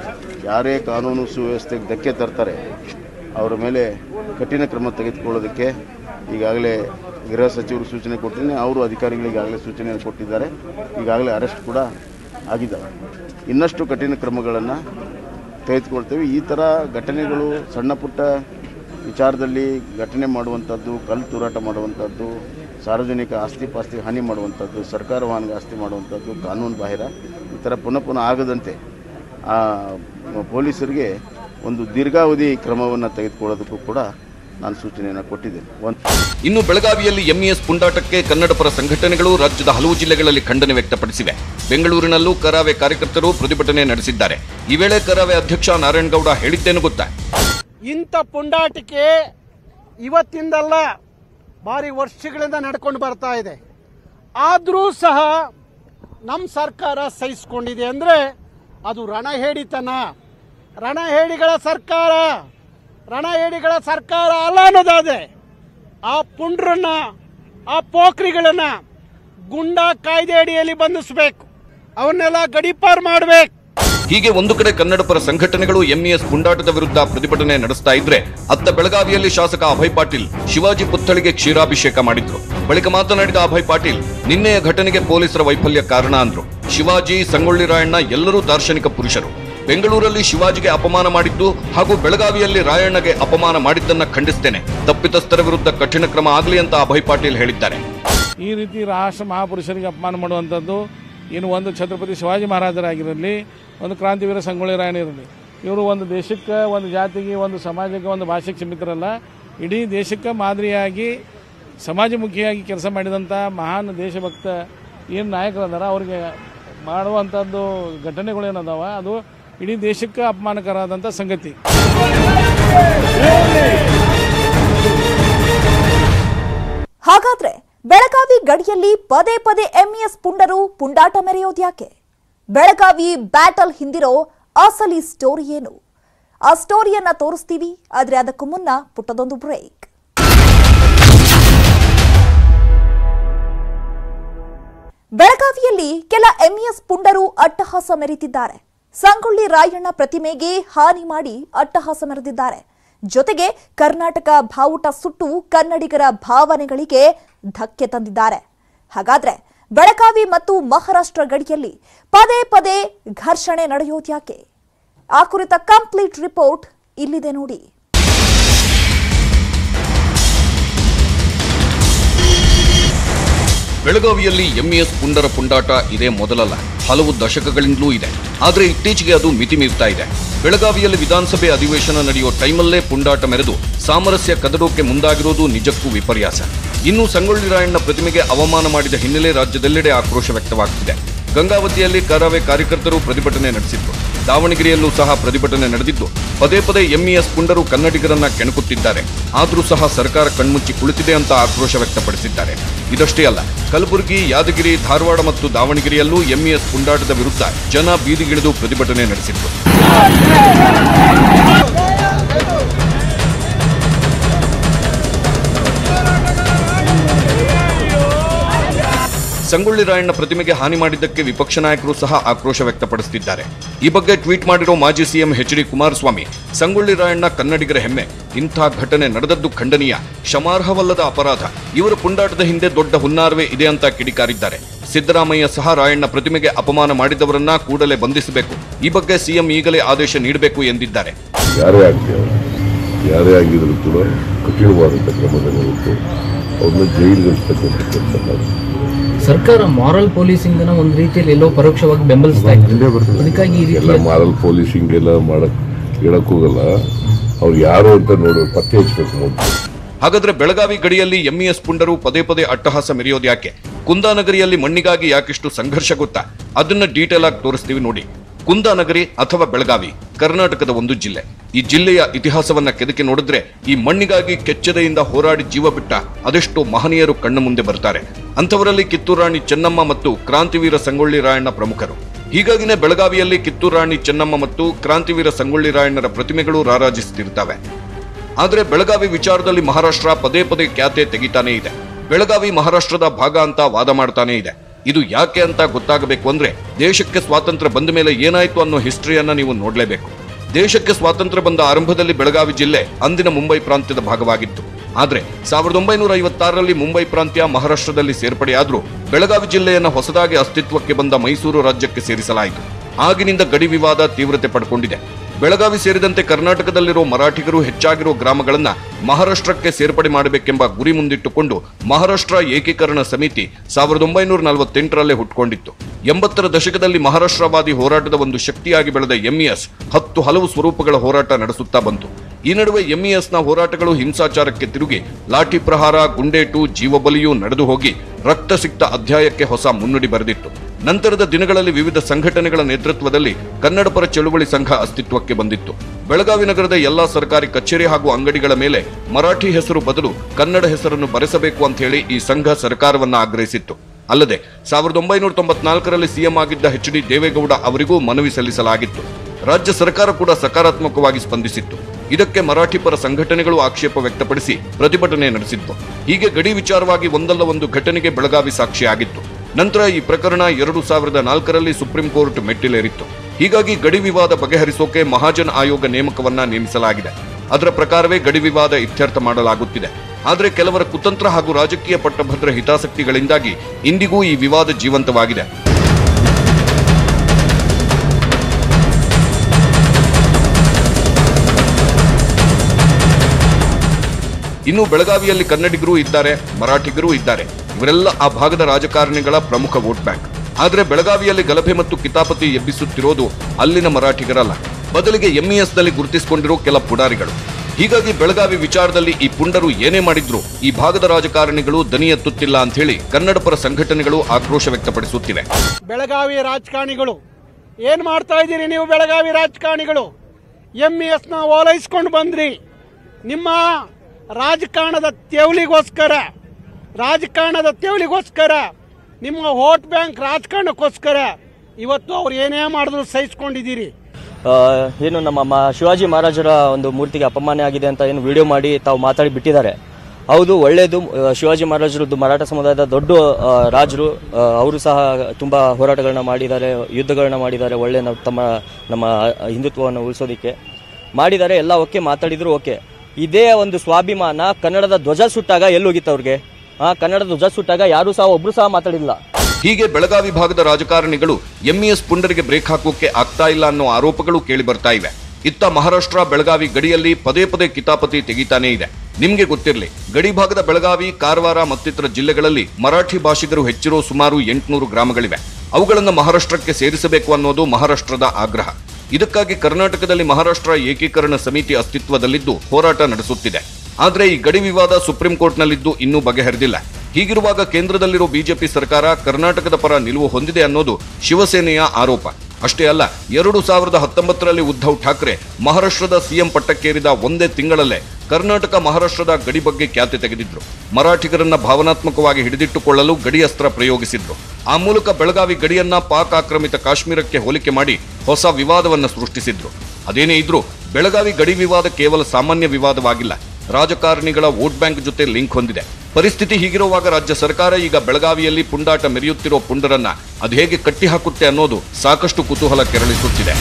Speaker 5: ಯಾರೇ ಕಾನೂನು ಸುವ್ಯವಸ್ಥೆಗೆ ಧಕ್ಕೆ ತರ್ತಾರೆ ಅವರ ಮೇಲೆ ಕಠಿಣ ಕ್ರಮ ತೆಗೆದುಕೊಳ್ಳೋದಕ್ಕೆ ಈಗಾಗಲೇ ಗೃಹ ಸಚಿವರು ಸೂಚನೆ ಕೊಟ್ಟಿದ್ದೀನಿ ಅವರು ಅಧಿಕಾರಿಗಳಿಗೆ ಈಗಾಗಲೇ ಸೂಚನೆಯನ್ನು ಕೊಟ್ಟಿದ್ದಾರೆ ಈಗಾಗಲೇ ಅರೆಸ್ಟ್ ಕೂಡ ಆಗಿದ್ದಾವೆ ಇನ್ನಷ್ಟು ಕಠಿಣ ಕ್ರಮಗಳನ್ನು ತೆಗೆದುಕೊಳ್ತೇವೆ ಈ ಥರ ಘಟನೆಗಳು ಸಣ್ಣ ಪುಟ್ಟ ವಿಚಾರದಲ್ಲಿ ಘಟನೆ ಮಾಡುವಂಥದ್ದು ಕಲ್ಲು ತೂರಾಟ ಮಾಡುವಂಥದ್ದು ಸಾರ್ವಜನಿಕ ಆಸ್ತಿ ಪಾಸ್ತಿ ಹಾನಿ ಮಾಡುವಂಥದ್ದು ಸರ್ಕಾರ ವಾಹನಗೆ ಆಸ್ತಿ ಮಾಡುವಂಥದ್ದು ಕಾನೂನು ಬಾಹಿರ ಈ ಥರ ಪುನಃ ಪುನಃ ಆಗದಂತೆ ಆ ಪೊಲೀಸರಿಗೆ ಒಂದು ದೀರ್ಘಾವಧಿ ಕ್ರಮವನ್ನು ತೆಗೆದುಕೊಳ್ಳೋದಕ್ಕೂ ಕೂಡ ನಾನು ಸೂಚನೆಯನ್ನು ಕೊಟ್ಟಿದ್ದೇನೆ ಒಂದು
Speaker 2: ಇನ್ನು ಬೆಳಗಾವಿಯಲ್ಲಿ ಎಂಇಎಸ್ ಪುಂಡಾಟಕ್ಕೆ ಕನ್ನಡ ಪರ ಸಂಘಟನೆಗಳು ರಾಜ್ಯದ ಹಲವು ಜಿಲ್ಲೆಗಳಲ್ಲಿ ಖಂಡನೆ ವ್ಯಕ್ತಪಡಿಸಿವೆ ಬೆಂಗಳೂರಿನಲ್ಲೂ ಕರಾವೆ ಕಾರ್ಯಕರ್ತರು ಪ್ರತಿಭಟನೆ ನಡೆಸಿದ್ದಾರೆ ಈ ವೇಳೆ ಕರಾವೆ ಅಧ್ಯಕ್ಷ ನಾರಾಯಣಗೌಡ ಹೇಳಿದ್ದೇನು ಗೊತ್ತಾ
Speaker 10: ಇಂಥ ಪುಂಡಾಟಿಕೆ ಇವತ್ತಿಂದಲ್ಲ ಭಾರಿ ವರ್ಷಗಳಿಂದ ನಡ್ಕೊಂಡು ಬರ್ತಾ ಇದೆ ಆದರೂ ಸಹ ನಮ್ಮ ಸರ್ಕಾರ ಸಹಿಸ್ಕೊಂಡಿದೆ ಅಂದರೆ ಅದು ರಣಹೇಡಿತನ ರಣಹೇಡಿಗಳ ಸರ್ಕಾರ ರಣಹೇಡಿಗಳ ಸರ್ಕಾರ ಅಲ್ಲ ಅನ್ನೋದಾದೆ ಆ ಪುಂಡ್ರನ್ನ ಆ ಪೋಖ್ರಿಗಳನ್ನ ಗುಂಡಾ ಕಾಯ್ದೆ ಅಡಿಯಲ್ಲಿ ಬಂಧಿಸಬೇಕು ಅವನ್ನೆಲ್ಲ ಗಡೀಪಾರ್ ಮಾಡಬೇಕು
Speaker 2: ಹೀಗೆ ಒಂದು ಕಡೆ ಕನ್ನಡ ಪರ ಸಂಘಟನೆಗಳು ಎಂಇಎಸ್ ಪುಂಡಾಟದ ವಿರುದ್ಧ ಪ್ರತಿಭಟನೆ ನಡೆಸ್ತಾ ಇದ್ರೆ ಅತ್ತ ಬೆಳಗಾವಿಯಲ್ಲಿ ಶಾಸಕ ಅಭಯ್ ಪಾಟೀಲ್ ಶಿವಾಜಿ ಪುತ್ಥಳಿಗೆ ಕ್ಷೀರಾಭಿಷೇಕ ಮಾಡಿದ್ರು ಬಳಿಕ ಮಾತನಾಡಿದ ಅಭಯ್ ಪಾಟೀಲ್ ನಿನ್ನೆಯ ಘಟನೆಗೆ ಪೊಲೀಸರ ವೈಫಲ್ಯ ಕಾರಣ ಅಂದ್ರು ಶಿವಾಜಿ ಸಂಗೊಳ್ಳಿ ರಾಯಣ್ಣ ಎಲ್ಲರೂ ದಾರ್ಶನಿಕ ಪುರುಷರು ಬೆಂಗಳೂರಲ್ಲಿ ಶಿವಾಜಿಗೆ ಅಪಮಾನ ಮಾಡಿದ್ದು ಹಾಗೂ ಬೆಳಗಾವಿಯಲ್ಲಿ ರಾಯಣ್ಣಗೆ ಅಪಮಾನ ಮಾಡಿದ್ದನ್ನ ಖಂಡಿಸ್ತೇನೆ ತಪ್ಪಿತಸ್ಥರ ವಿರುದ್ಧ ಕಠಿಣ ಕ್ರಮ ಆಗಲಿ ಅಂತ ಅಭಯ್ ಪಾಟೀಲ್ ಹೇಳಿದ್ದಾರೆ
Speaker 11: ಈ ರೀತಿ ರಾಷ್ಟ್ರ ಮಹಾಪುರುಷರಿಗೆ ಅಪಮಾನ ಮಾಡುವಂಥದ್ದು ಇನ್ನು ಒಂದು ಛತ್ರಪತಿ ಶಿವಾಜಿ ಮಹಾರಾಜರಾಗಿರಲಿ ಒಂದು ಕ್ರಾಂತಿವೀರ ಸಂಗೊಳ್ಳಿ ರಾಯಣ್ಣ ಇರಲಿ ಇವರು ಒಂದು ದೇಶಕ್ಕೆ ಒಂದು ಜಾತಿಗೆ ಒಂದು ಸಮಾಜಕ್ಕೆ ಒಂದು ಭಾಷೆಗೆ ಸೀಮಿತರಲ್ಲ ಇಡೀ ದೇಶಕ್ಕೆ ಮಾದರಿಯಾಗಿ ಸಮಾಜಮುಖಿಯಾಗಿ ಕೆಲಸ ಮಾಡಿದಂಥ ಮಹಾನ್ ದೇಶಭಕ್ತ ಏನು ನಾಯಕರದಾರ ಅವ್ರಿಗೆ ಮಾಡುವಂಥದ್ದು ಘಟನೆಗಳು ಏನದಾವ ಅದು ಇಡೀ ದೇಶಕ್ಕೆ ಅಪಮಾನಕರ ಆದಂಥ ಸಂಗತಿ
Speaker 1: ಹಾಗಾದ್ರೆ ಬೆಳಗಾವಿ ಗಡಿಯಲ್ಲಿ ಪದೇ ಪದೇ ಎಂಇಎಸ್ ಪುಂಡರು ಪುಂಡಾಟ ಮೆರೆಯೋದ್ಯಾಕೆ ಬೆಳಗಾವಿ ಬ್ಯಾಟಲ್ ಹಿಂದಿರೋ ಅಸಲಿ ಸ್ಟೋರಿ ಏನು ಆ ಸ್ಟೋರಿಯನ್ನ ತೋರಿಸ್ತೀವಿ ಆದ್ರೆ ಅದಕ್ಕೂ ಮುನ್ನ ಪುಟ್ಟದೊಂದು ಬ್ರೇಕ್ ಬೆಳಗಾವಿಯಲ್ಲಿ ಕೆಲ ಎಂಇಎಸ್ ಪುಂಡರು ಅಟ್ಟಹಾಸ ಮೆರೆತಿದ್ದಾರೆ ಸಂಗೊಳ್ಳಿ ರಾಯಣ್ಣ ಪ್ರತಿಮೆಗೆ ಹಾನಿ ಮಾಡಿ ಅಟ್ಟಹಾಸ ಮೆರೆದಿದ್ದಾರೆ ಜೊತೆಗೆ ಕರ್ನಾಟಕ ಬಾವುಟ ಸುಟ್ಟು ಕನ್ನಡಿಗರ ಭಾವನೆಗಳಿಗೆ ಧಕ್ಕೆ ತಂದಿದ್ದಾರೆ ಹಾಗಾದ್ರೆ ಬೆಳಗಾವಿ ಮತ್ತು ಮಹಾರಾಷ್ಟ್ರ ಗಡಿಯಲ್ಲಿ ಪದೇ ಪದೇ ಘರ್ಷಣೆ ನಡೆಯೋದ್ಯಾಕೆ ಆ ಕುರಿತ ಕಂಪ್ಲೀಟ್ ರಿಪೋರ್ಟ್ ಇಲ್ಲಿದೆ ನೋಡಿ
Speaker 2: ಬೆಳಗಾವಿಯಲ್ಲಿ ಎಂಇಎಸ್ ಪುಂಡರ ಪುಂಡಾಟ ಇದೇ ಮೊದಲಲ್ಲ ಹಲವು ದಶಕಗಳಿಂದಲೂ ಇದೆ ಆದರೆ ಇತ್ತೀಚೆಗೆ ಅದು ಮಿತಿ ಮೀರ್ತಾ ಇದೆ ಬೆಳಗಾವಿಯಲ್ಲಿ ವಿಧಾನಸಭೆ ಅಧಿವೇಶನ ನಡೆಯುವ ಟೈಮಲ್ಲೇ ಪುಂಡಾಟ ಮೆರೆದು ಸಾಮರಸ್ಯ ಕದಡೋಕೆ ಮುಂದಾಗಿರೋದು ನಿಜಕ್ಕೂ ವಿಪರ್ಯಾಸ ಇನ್ನು ಸಂಗೊಳ್ಳಿ ರಾಯಣ್ಣ ಪ್ರತಿಮೆಗೆ ಅವಮಾನ ಮಾಡಿದ ಹಿನ್ನೆಲೆ ರಾಜ್ಯದೆಲ್ಲೆಡೆ ಆಕ್ರೋಶ ವ್ಯಕ್ತವಾಗ್ತಿದೆ ಗಂಗಾವತಿಯಲ್ಲಿ ಕರಾವೆ ಕಾರ್ಯಕರ್ತರು ಪ್ರತಿಭಟನೆ ನಡೆಸಿದ್ರು ದಾವಣಗೆರೆಯಲ್ಲೂ ಸಹ ಪ್ರತಿಭಟನೆ ನಡೆದಿದ್ದು ಪದೇ ಪದೇ ಎಂಇಎಸ್ ಪುಂಡರು ಕನ್ನಡಿಗರನ್ನ ಕೆಣಕುತ್ತಿದ್ದಾರೆ ಆದರೂ ಸಹ ಸರ್ಕಾರ ಕಣ್ಮುಚ್ಚಿ ಕುಳಿತಿದೆ ಅಂತ ಆಕ್ರೋಶ ವ್ಯಕ್ತಪಡಿಸಿದ್ದಾರೆ ಇದಷ್ಟೇ ಅಲ್ಲ ಕಲಬುರಗಿ ಯಾದಗಿರಿ ಧಾರವಾಡ ಮತ್ತು ದಾವಣಗೆರೆಯಲ್ಲೂ ಎಂಇಎಸ್ ಪುಂಡಾಟದ ವಿರುದ್ಧ ಜನ ಬೀದಿಗಿಳಿದು ಪ್ರತಿಭಟನೆ ನಡೆಸಿದ್ರು ಸಂಗೊಳ್ಳಿ ರಾಯಣ್ಣ ಪ್ರತಿಮೆಗೆ ಹಾನಿ ಮಾಡಿದ್ದಕ್ಕೆ ವಿಪಕ್ಷ ನಾಯಕರು ಸಹ ಆಕ್ರೋಶ ವ್ಯಕ್ತಪಡಿಸುತ್ತಿದ್ದಾರೆ ಈ ಬಗ್ಗೆ ಟ್ವೀಟ್ ಮಾಡಿರೋ ಮಾಜಿ CM H D Kumaraswamy Sangolli Rayanna ಕನ್ನಡಿಗರ ಹೆಮ್ಮೆ ಇಂಥ ಘಟನೆ ನಡೆದದ್ದು ಖಂಡನೀಯ ಕ್ಷಮಾರ್ಹವಲ್ಲದ ಅಪರಾಧ ಇವರ ಪುಂಡಾಟದ ಹಿಂದೆ ದೊಡ್ಡ ಹುನ್ನಾರವೇ ಇದೆ ಅಂತ ಕಿಡಿಕಾರಿದ್ದಾರೆ ಸಿದ್ದರಾಮಯ್ಯ ಸಹ ರಾಯಣ್ಣ ಪ್ರತಿಮೆಗೆ ಅಪಮಾನ ಮಾಡಿದವರನ್ನ ಕೂಡಲೇ ಬಂಧಿಸಬೇಕು ಈ ಬಗ್ಗೆ ಸಿಎಂ ಈಗಲೇ ಆದೇಶ ನೀಡಬೇಕು ಎಂದಿದ್ದಾರೆ
Speaker 12: ಯಾರೇ ಆಗಲಿ ಯಾರೇ ಆಗಿದ್ರು ಕೂಡ ಕಠಿಣವಾದಂಥ ಕ್ರಮದಲ್ಲಿರುತ್ತೆ ಅವ್ರನ್ನ ಜೈಲಿಗೆ ಇರ್ತಕ್ಕಂಥ ಕೆಲಸ ಮಾಡಿ
Speaker 13: ಸರ್ಕಾರ ಮಾರಲ್ ಪೊಲೀಸಿಂಗ್ ಒಂದು ರೀತಿಯಲ್ಲಿ ಎಲ್ಲೋ ಪರೋಕ್ಷವಾಗಿ ಬೆಂಬಲಿಸ್ತಾ ಇದೆ ಅದಕ್ಕಾಗಿ ಈ
Speaker 12: ಎಲ್ಲ
Speaker 13: ರೀತಿಯ
Speaker 12: ಮಾರಲ್ ಪೊಲೀಸಿಂಗ್ ಎಲ್ಲ ಮಾಡಕ್ ಹೇಳಕ್ ಹೋಗಲ್ಲ ಅವ್ರು ಯಾರು ಅಂತ ನೋಡಿ ಪತ್ತೆ ಹಚ್ಚಬೇಕು ಮೊದಲು
Speaker 2: ಹಾಗಾದ್ರೆ ಬೆಳಗಾವಿ ಗಡಿಯಲ್ಲಿ ಎಂಇಎಸ್ ಪುಂಡರು ಪದೇ ಪದೇ ಅಟ್ಟಹಾಸ ಮೆರೆಯೋದ್ಯಾಕೆ ಕುಂದಾನಗರಿಯಲ್ಲಿ ಮಣ್ಣಿಗಾಗಿ ಯಾಕಿಷ್ಟು ಸಂಘರ್ಷ ಗೊತ್ತಾ ಅದನ್ನ ಡೀಟೇಲ್ ಆಗಿ ತೋರಿಸ್ತೀವಿ ನೋಡಿ ಕುಂದಾನಗರಿ ಅಥವಾ ಬೆಳಗಾವಿ ಕರ್ನಾಟಕದ ಒಂದು ಜಿಲ್ಲೆ ಈ ಜಿಲ್ಲೆಯ ಇತಿಹಾಸವನ್ನ ಕೆದಕಿ ನೋಡಿದ್ರೆ ಈ ಮಣ್ಣಿಗಾಗಿ ಕೆಚ್ಚದೆಯಿಂದ ಹೋರಾಡಿ ಜೀವ ಬಿಟ್ಟ ಅದೆಷ್ಟೋ ಮಹನೀಯರು ಕಣ್ಣ ಮುಂದೆ ಬರ್ತಾರೆ ಅಂಥವರಲ್ಲಿ ಕಿತ್ತೂರು ರಾಣಿ ಚೆನ್ನಮ್ಮ ಮತ್ತು ಕ್ರಾಂತಿವೀರ ಸಂಗೊಳ್ಳಿ ರಾಯಣ್ಣ ಪ್ರಮುಖರು ಹೀಗಾಗಿನೇ ಬೆಳಗಾವಿಯಲ್ಲಿ ಕಿತ್ತೂರು ರಾಣಿ ಚೆನ್ನಮ್ಮ ಮತ್ತು ಕ್ರಾಂತಿವೀರ ಸಂಗೊಳ್ಳಿ ರಾಯಣ್ಣರ ಪ್ರತಿಮೆಗಳು ರಾರಾಜಿಸುತ್ತಿರ್ತವೆ ಆದ್ರೆ ಬೆಳಗಾವಿ ವಿಚಾರದಲ್ಲಿ ಮಹಾರಾಷ್ಟ್ರ ಪದೇ ಪದೇ ಖ್ಯಾತೆ ತೆಗಿತಾನೇ ಇದೆ ಬೆಳಗಾವಿ ಮಹಾರಾಷ್ಟ್ರದ ಭಾಗ ಅಂತ ವಾದ ಮಾಡ್ತಾನೆ ಇದೆ ಇದು ಯಾಕೆ ಅಂತ ಗೊತ್ತಾಗಬೇಕು ಅಂದ್ರೆ ದೇಶಕ್ಕೆ ಸ್ವಾತಂತ್ರ್ಯ ಬಂದ ಮೇಲೆ ಏನಾಯ್ತು ಅನ್ನೋ ಹಿಸ್ಟ್ರಿಯನ್ನ ನೀವು ನೋಡ್ಲೇಬೇಕು ದೇಶಕ್ಕೆ ಸ್ವಾತಂತ್ರ್ಯ ಬಂದ ಆರಂಭದಲ್ಲಿ ಬೆಳಗಾವಿ ಜಿಲ್ಲೆ ಅಂದಿನ ಮುಂಬೈ ಪ್ರಾಂತ್ಯದ ಭಾಗವಾಗಿತ್ತು ಆದ್ರೆ ಸಾವಿರದ ಒಂಬೈನೂರ ಐವತ್ತಾರರಲ್ಲಿ ಮುಂಬೈ ಪ್ರಾಂತ್ಯ ಮಹಾರಾಷ್ಟ್ರದಲ್ಲಿ ಸೇರ್ಪಡೆಯಾದ್ರೂ ಬೆಳಗಾವಿ ಜಿಲ್ಲೆಯನ್ನ ಹೊಸದಾಗಿ ಅಸ್ತಿತ್ವಕ್ಕೆ ಬಂದ ಮೈಸೂರು ರಾಜ್ಯಕ್ಕೆ ಸೇರಿಸಲಾಯಿತು ಆಗಿನಿಂದ ಗಡಿ ವಿವಾದ ತೀವ್ರತೆ ಪಡ್ಕೊಂಡಿದೆ ಬೆಳಗಾವಿ ಸೇರಿದಂತೆ ಕರ್ನಾಟಕದಲ್ಲಿರೋ ಮರಾಠಿಗರು ಹೆಚ್ಚಾಗಿರೋ ಗ್ರಾಮಗಳನ್ನ ಮಹಾರಾಷ್ಟ್ರಕ್ಕೆ ಸೇರ್ಪಡೆ ಮಾಡಬೇಕೆಂಬ ಗುರಿ ಮುಂದಿಟ್ಟುಕೊಂಡು ಮಹಾರಾಷ್ಟ್ರ ಏಕೀಕರಣ ಸಮಿತಿ ಸಾವಿರದ ಒಂಬೈನೂರ ನಲವತ್ತೆಂಟರಲ್ಲೇ ಹುಟ್ಟುಕೊಂಡಿತ್ತು ಎಂಬತ್ತರ ದಶಕದಲ್ಲಿ ಮಹಾರಾಷ್ಟ್ರವಾದಿ ಹೋರಾಟದ ಒಂದು ಶಕ್ತಿಯಾಗಿ ಬೆಳೆದ ಎಂಇಎಸ್ ಹತ್ತು ಹಲವು ಸ್ವರೂಪಗಳ ಹೋರಾಟ ನಡೆಸುತ್ತಾ ಬಂತು ಈ ನಡುವೆ ಎಂಇಎಸ್ನ ಹೋರಾಟಗಳು ಹಿಂಸಾಚಾರಕ್ಕೆ ತಿರುಗಿ ಲಾಠಿ ಪ್ರಹಾರ ಗುಂಡೇಟು ಜೀವಬಲಿಯೂ ನಡೆದು ಹೋಗಿ ರಕ್ತ ಸಿಕ್ತ ಅಧ್ಯಾಯಕ್ಕೆ ಹೊಸ ಮುನ್ನುಡಿ ಬರೆದಿತ್ತು ನಂತರದ ದಿನಗಳಲ್ಲಿ ವಿವಿಧ ಸಂಘಟನೆಗಳ ನೇತೃತ್ವದಲ್ಲಿ ಕನ್ನಡಪರ ಚಳುವಳಿ ಸಂಘ ಅಸ್ತಿತ್ವಕ್ಕೆ ಬಂದಿತ್ತು ಬೆಳಗಾವಿ ನಗರದ ಎಲ್ಲಾ ಸರ್ಕಾರಿ ಕಚೇರಿ ಹಾಗೂ ಅಂಗಡಿಗಳ ಮೇಲೆ ಮರಾಠಿ ಹೆಸರು ಬದಲು ಕನ್ನಡ ಹೆಸರನ್ನು ಬರೆಸಬೇಕು ಅಂತ ಹೇಳಿ ಈ ಸಂಘ ಸರ್ಕಾರವನ್ನ ಆಗ್ರಹಿಸಿತ್ತು ಅಲ್ಲದೆ ಸಾವಿರದ ಒಂಬೈನೂರ ತೊಂಬತ್ನಾಲ್ಕರಲ್ಲಿ ಸಿಎಂ ಆಗಿದ್ದ ಎಚ್ ಡಿ ದೇವೇಗೌಡ ಅವರಿಗೂ ಮನವಿ ಸಲ್ಲಿಸಲಾಗಿತ್ತು ರಾಜ್ಯ ಸರ್ಕಾರ ಕೂಡ ಸಕಾರಾತ್ಮಕವಾಗಿ ಸ್ಪಂದಿಸಿತ್ತು ಇದಕ್ಕೆ ಮರಾಠಿ ಪರ ಸಂಘಟನೆಗಳು ಆಕ್ಷೇಪ ವ್ಯಕ್ತಪಡಿಸಿ ಪ್ರತಿಭಟನೆ ನಡೆಸಿತ್ತು ಹೀಗೆ ಗಡಿ ವಿಚಾರವಾಗಿ ಒಂದಲ್ಲ ಒಂದು ಘಟನೆಗೆ ಬೆಳಗಾವಿ ಸಾಕ್ಷಿಯಾಗಿತ್ತು ನಂತರ ಈ ಪ್ರಕರಣ ಎರಡು ಸಾವಿರದ ನಾಲ್ಕರಲ್ಲಿ ಸುಪ್ರೀಂ ಕೋರ್ಟ್ ಮೆಟ್ಟಿಲೇರಿತ್ತು ಹೀಗಾಗಿ ಗಡಿ ವಿವಾದ ಬಗೆಹರಿಸೋಕೆ ಮಹಾಜನ್ ಆಯೋಗ ನೇಮಕವನ್ನ ನೇಮಿಸಲಾಗಿದೆ ಅದರ ಪ್ರಕಾರವೇ ಗಡಿ ವಿವಾದ ಇತ್ಯರ್ಥ ಮಾಡಲಾಗುತ್ತಿದೆ ಆದರೆ ಕೆಲವರ ಕುತಂತ್ರ ಹಾಗೂ ರಾಜಕೀಯ ಪಟ್ಟಭದ್ರ ಹಿತಾಸಕ್ತಿಗಳಿಂದಾಗಿ ಇಂದಿಗೂ ಈ ವಿವಾದ ಜೀವಂತವಾಗಿದೆ ಇನ್ನು ಬೆಳಗಾವಿಯಲ್ಲಿ ಕನ್ನಡಿಗರು ಇದ್ದಾರೆ ಮರಾಠಿಗರು ಇದ್ದಾರೆ ಇವರೆಲ್ಲ ಆ ಭಾಗದ ರಾಜಕಾರಣಿಗಳ ಪ್ರಮುಖ ವೋಟ್ ಬ್ಯಾಂಕ್ ಆದ್ರೆ ಬೆಳಗಾವಿಯಲ್ಲಿ ಗಲಭೆ ಮತ್ತು ಕಿತಾಪತಿ ಎಬ್ಬಿಸುತ್ತಿರೋದು ಅಲ್ಲಿನ ಮರಾಠಿಗರಲ್ಲ ಬದಲಿಗೆ ಎಂಇಎಸ್ ನಲ್ಲಿ ಗುರುತಿಸಿಕೊಂಡಿರೋ ಕೆಲ ಪುಡಾರಿಗಳು ಹೀಗಾಗಿ ಬೆಳಗಾವಿ ವಿಚಾರದಲ್ಲಿ ಈ ಪುಂಡರು ಏನೇ ಮಾಡಿದ್ರು ಈ ಭಾಗದ ರಾಜಕಾರಣಿಗಳು ದನಿ ಎತ್ತುತ್ತಿಲ್ಲ ಅಂತ ಹೇಳಿ ಕನ್ನಡ ಪರ ಸಂಘಟನೆಗಳು ಆಕ್ರೋಶ ವ್ಯಕ್ತಪಡಿಸುತ್ತಿವೆ
Speaker 10: ಬೆಳಗಾವಿ ರಾಜಕಾರಣಿಗಳು ಏನು ಮಾಡ್ತಾ ಇದ್ದೀರಿ ನೀವು ಬೆಳಗಾವಿ ರಾಜಕಾರಣಿಗಳು ಎಂ ಇ ಎಸ್ನ ಓಲೈಸ್ಕೊಂಡು ಬಂದ್ರಿ ನಿಮ್ಮ ರಾಜಕಾರಣದ ತೆವಲಿಗೋಸ್ಕರ ರಾಜಕಾರಣದ ತೆವಲಿಗೋಸ್ಕರ ನಿಮ್ಮ ವೋಟ್ ಬ್ಯಾಂಕ್ ರಾಜಕಾರಣಕ್ಕೋಸ್ಕರ ಇವತ್ತು ಅವ್ರು ಏನೇ ಮಾಡಿದ್ರು ಸಹಿಸ್ಕೊಂಡಿದ್ದೀರಿ
Speaker 14: ಆ, ಏನು ನಮ್ಮ ಮ ಶಿವಾಜಿ ಮಹಾರಾಜರ ಒಂದು ಮೂರ್ತಿಗೆ ಅಪಮಾನ ಆಗಿದೆ ಅಂತ ಏನು ವಿಡಿಯೋ ಮಾಡಿ ತಾವು ಮಾತಾಡಿ ಬಿಟ್ಟಿದ್ದಾರೆ ಹೌದು ಒಳ್ಳೆಯದು ಆ, ಶಿವಾಜಿ ಮಹಾರಾಜರದ್ದು ಮರಾಠ ಸಮುದಾಯದ ದೊಡ್ಡ ಆ, ರಾಜರು ಅವರು ಸಹ ತುಂಬ ಹೋರಾಟಗಳನ್ನ ಮಾಡಿದ್ದಾರೆ ಯುದ್ಧಗಳನ್ನ ಮಾಡಿದ್ದಾರೆ ಒಳ್ಳೆ ನಾವು ತಮ್ಮ ನಮ್ಮ ಹಿಂದುತ್ವವನ್ನು ಉಳಿಸೋದಕ್ಕೆ ಮಾಡಿದ್ದಾರೆ ಎಲ್ಲ ಓಕೆ ಮಾತಾಡಿದ್ರು ಓಕೆ ಇದೇ ಒಂದು ಸ್ವಾಭಿಮಾನ ಕನ್ನಡದ ಧ್ವಜ ಸುಟ್ಟಾಗ ಎಲ್ಲಿ ಹೋಗಿತ್ತು ಅವ್ರಿಗೆ ಆ ಕನ್ನಡದ ಧ್ವಜ ಸುಟ್ಟಾಗ ಯಾರೂ ಸಹ ಒಬ್ರು ಸಹ ಮಾತಾಡಿಲ್ಲ
Speaker 2: ಹೀಗೆ ಬೆಳಗಾವಿ ಭಾಗದ ರಾಜಕಾರಣಿಗಳು ಎಂಇಎಸ್ ಪುಂಡರಿಗೆ ಬ್ರೇಕ್ ಹಾಕೋಕೆ ಆಗ್ತಾ ಇಲ್ಲ ಅನ್ನೋ ಆರೋಪಗಳು ಕೇಳಿ ಬರ್ತಾ ಇವೆ ಇತ್ತ ಮಹಾರಾಷ್ಟ್ರ ಬೆಳಗಾವಿ ಗಡಿಯಲ್ಲಿ ಪದೇ ಪದೇ ಕಿತಾಪತಿ ತೆಗಿತಾನೇ ಇದೆ ನಿಮ್ಗೆ ಗೊತ್ತಿರಲಿ ಗಡಿ ಭಾಗದ ಬೆಳಗಾವಿ ಕಾರವಾರ ಮತ್ತಿತರ ಜಿಲ್ಲೆಗಳಲ್ಲಿ ಮರಾಠಿ ಭಾಷಿಗರು ಹೆಚ್ಚಿರೋ ಸುಮಾರು ಎಂಟುನೂರು ಗ್ರಾಮಗಳಿವೆ ಅವುಗಳನ್ನು ಮಹಾರಾಷ್ಟ್ರಕ್ಕೆ ಸೇರಿಸಬೇಕು ಅನ್ನೋದು ಮಹಾರಾಷ್ಟ್ರದ ಆಗ್ರಹ ಇದಕ್ಕಾಗಿ ಕರ್ನಾಟಕದಲ್ಲಿ ಮಹಾರಾಷ್ಟ್ರ ಏಕೀಕರಣ ಸಮಿತಿ ಅಸ್ತಿತ್ವದಲ್ಲಿದ್ದು ಹೋರಾಟ ನಡೆಸುತ್ತಿದೆ ಆದ್ರೆ ಈ ಗಡಿ ವಿವಾದ ಸುಪ್ರೀಂ ಕೋರ್ಟ್ನಲ್ಲಿದ್ದು ಇನ್ನೂ ಬಗೆಹರಿದಿಲ್ಲ ಹೀಗಿರುವಾಗ ಕೇಂದ್ರದಲ್ಲಿರೋ ಬಿಜೆಪಿ ಸರ್ಕಾರ ಕರ್ನಾಟಕದ ಪರ ನಿಲುವು ಹೊಂದಿದೆ ಅನ್ನೋದು ಶಿವಸೇನೆಯ ಆರೋಪ ಅಷ್ಟೇ ಅಲ್ಲ ಎರಡು ಸಾವಿರದ ಹತ್ತೊಂಬತ್ತರಲ್ಲಿ ಉದ್ಧವ್ ಠಾಕ್ರೆ ಮಹಾರಾಷ್ಟ್ರದ ಸಿಎಂ ಪಟ್ಟಕ್ಕೇರಿದ ಒಂದೇ ತಿಂಗಳಲ್ಲೇ ಕರ್ನಾಟಕ ಮಹಾರಾಷ್ಟ್ರದ ಗಡಿ ಬಗ್ಗೆ ಖ್ಯಾತಿ ತೆಗೆದಿದ್ರು ಮರಾಠಿಗರನ್ನ ಭಾವನಾತ್ಮಕವಾಗಿ ಹಿಡಿದಿಟ್ಟುಕೊಳ್ಳಲು ಗಡಿ ಅಸ್ತ್ರ ಪ್ರಯೋಗಿಸಿದ್ರು ಆ ಮೂಲಕ ಬೆಳಗಾವಿ ಗಡಿಯನ್ನ ಪಾಕ್ ಆಕ್ರಮಿತ ಕಾಶ್ಮೀರಕ್ಕೆ ಹೋಲಿಕೆ ಮಾಡಿ ಹೊಸ ವಿವಾದವನ್ನ ಸೃಷ್ಟಿಸಿದ್ರು ಅದೇನೇ ಇದ್ರೂ ಬೆಳಗಾವಿ ಗಡಿ ವಿವಾದ ಕೇವಲ ಸಾಮಾನ್ಯ ವಿವಾದವಾಗಿಲ್ಲ ರಾಜಕಾರಣಿಗಳ ವೋಟ್ ಬ್ಯಾಂಕ್ ಜೊತೆ ಲಿಂಕ್ ಹೊಂದಿದೆ ಪರಿಸ್ಥಿತಿ ಹೀಗಿರುವಾಗ ರಾಜ್ಯ ಸರ್ಕಾರ ಈಗ ಬೆಳಗಾವಿಯಲ್ಲಿ ಪುಂಡಾಟ ಮೆರೆಯುತ್ತಿರೋ ಪುಂಡರನ್ನ ಅದು ಹೇಗೆ ಕಟ್ಟಿ ಹಾಕುತ್ತೆ ಅನ್ನೋದು ಸಾಕಷ್ಟು ಕುತೂಹಲ ಕೆರಳಿಸುತ್ತಿದೆ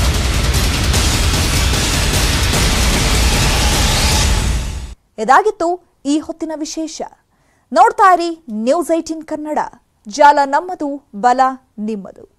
Speaker 1: ಇದಾಗಿತ್ತು ಈ ಹೊತ್ತಿನ ವಿಶೇಷ ನೋಡ್ತಾ ಇರಿ ನ್ಯೂಸ್ ಏಟಿನ್ ಕನ್ನಡ ಜಾಲ ನಮ್ಮದು ಬಲ ನಿಮ್ಮದು